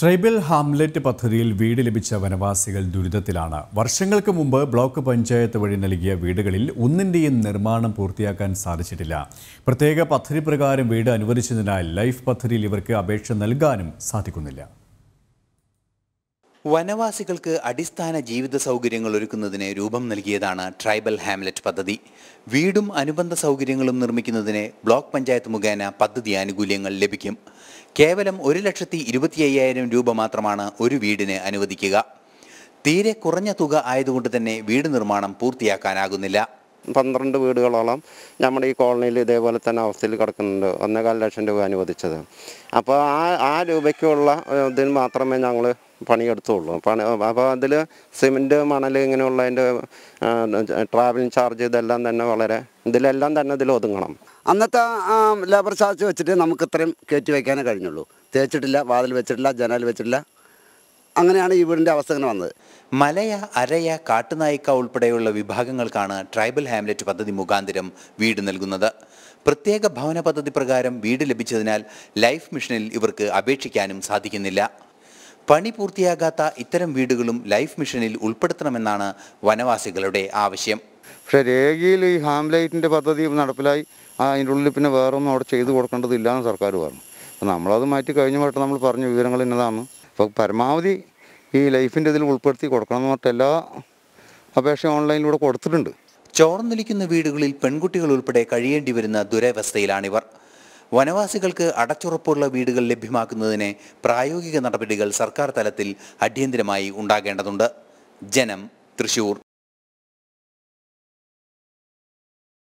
tribal Hamlet പദ്ധതിയിൽ വീട് ലഭിച്ച വനവാസികൾ ദുരിതത്തിലാണ് വർഷങ്ങൾക്ക് മുമ്പ് ബ്ലോക്ക് പഞ്ചായത്ത് വഴി നൽകിയ വീടുകളിൽ ഒന്നിൻ്റെയും നിർമ്മാണം പൂർത്തിയാക്കാൻ സാധിച്ചിട്ടില്ല പ്രത്യേക പദ്ധതി പ്രകാരം വീട് അനുവദിച്ചതിനാൽ ലൈഫ് പദ്ധതിയിൽ ഇവർക്ക് അപേക്ഷ നൽകാനും സാധിക്കുന്നില്ല വനവാസികൾക്ക് അടിസ്ഥാന ജീവിത സൗകര്യങ്ങൾ ഒരുക്കുന്നതിന് രൂപം നൽകിയതാണ് ട്രൈബൽ ഹാംലെറ്റ് പദ്ധതി വീടും അനുബന്ധ സൗകര്യങ്ങളും നിർമ്മിക്കുന്നതിന് ബ്ലോക്ക് പഞ്ചായത്ത് മുഖേന പദ്ധതി ആനുകൂല്യങ്ങൾ ലഭിക്കും കേവലം ഒരു ലക്ഷത്തി ഇരുപത്തി അയ്യായിരം രൂപ മാത്രമാണ് ഒരു വീടിന് അനുവദിക്കുക തീരെ കുറഞ്ഞ തുക ആയതുകൊണ്ട് തന്നെ വീട് നിർമ്മാണം പൂർത്തിയാക്കാനാകുന്നില്ല പന്ത്രണ്ട് വീടുകളോളം നമ്മുടെ ഈ കോളനിയിൽ ഇതേപോലെ തന്നെ അവസ്ഥയിൽ കിടക്കുന്നുണ്ട് ഒന്നേകാൽ ലക്ഷം രൂപ അനുവദിച്ചത് അപ്പോൾ ആ ആ രൂപയ്ക്കുള്ള ഏഹ്, ഇതിന് മാത്രമേ ഞങ്ങൾ പണിയെടുത്തുള്ളൂ പണി അപ്പോൾ അതിൽ സിമെൻറ്റ് മണൽ ഇങ്ങനെയുള്ളതിൻ്റെ ട്രാവലിംഗ് ചാർജ് ഇതെല്ലാം തന്നെ വളരെ ഇതിലെല്ലാം തന്നെ ഇതിൽ ഒതുങ്ങണം അന്നത്തെ ആ, ലേബർ ചാർജ് വെച്ചിട്ട് നമുക്ക് ഇത്രയും കയറ്റി വയ്ക്കാനേ കഴിഞ്ഞുള്ളൂ തേച്ചിട്ടില്ല വാതിൽ വെച്ചിട്ടില്ല ജനൽ വെച്ചിട്ടില്ല അങ്ങനെയാണ് ഈ വീടിൻ്റെ അവസ്ഥ ഇങ്ങനെ വന്നത് മലയ അരയ കാട്ടുനായിക്ക ഉൾപ്പെടെയുള്ള വിഭാഗങ്ങൾക്കാണ് ട്രൈബൽ ഹാംലെറ്റ് പദ്ധതി മുഖാന്തരം വീട് നൽകുന്നത് പ്രത്യേക ഭവന പദ്ധതി പ്രകാരം വീട് ലഭിച്ചതിനാൽ ലൈഫ് മിഷനിൽ ഇവർക്ക് അപേക്ഷിക്കാനും സാധിക്കുന്നില്ല പണി പൂർത്തിയാകാത്ത ഇത്തരം വീടുകളും ലൈഫ് മിഷനിൽ ഉൾപ്പെടുത്തണമെന്നാണ് വനവാസികളുടെ ആവശ്യം പക്ഷേ രേഖയിൽ ഈ ഹാംലൈറ്റിൻ്റെ പദ്ധതി നടപ്പിലായി ആ, അതിൻ്റെ ഉള്ളിൽ പിന്നെ വേറെ ഒന്നും അവിടെ ചെയ്തു കൊടുക്കേണ്ടതില്ല എന്ന് സർക്കാർ പറഞ്ഞു അപ്പോൾ നമ്മളത് മാറ്റി കഴിഞ്ഞ വട്ടം നമ്മൾ പറഞ്ഞ വിവരങ്ങൾ ഇന്നതാണ് അപ്പോൾ പരമാവധി ഈ ലൈഫിൻ്റെ ഇതിൽ ഉൾപ്പെടുത്തി കൊടുക്കണം എന്ന് പറഞ്ഞിട്ട് എല്ലാ അപേക്ഷയും ഓൺലൈനിലൂടെ കൊടുത്തിട്ടുണ്ട് ചോർന്നൊലിക്കുന്ന വീടുകളിൽ പെൺകുട്ടികൾ ഉൾപ്പെടെ കഴിയേണ്ടി വരുന്ന ദുരവസ്ഥയിലാണിവർ വനവാസികൾക്ക് അടച്ചുറപ്പുള്ള വീടുകൾ ലഭ്യമാക്കുന്നതിന് പ്രായോഗിക നടപടികൾ സർക്കാർ തലത്തിൽ അടിയന്തരമായി ഉണ്ടാകേണ്ടതുണ്ട് ജനം തൃശൂർ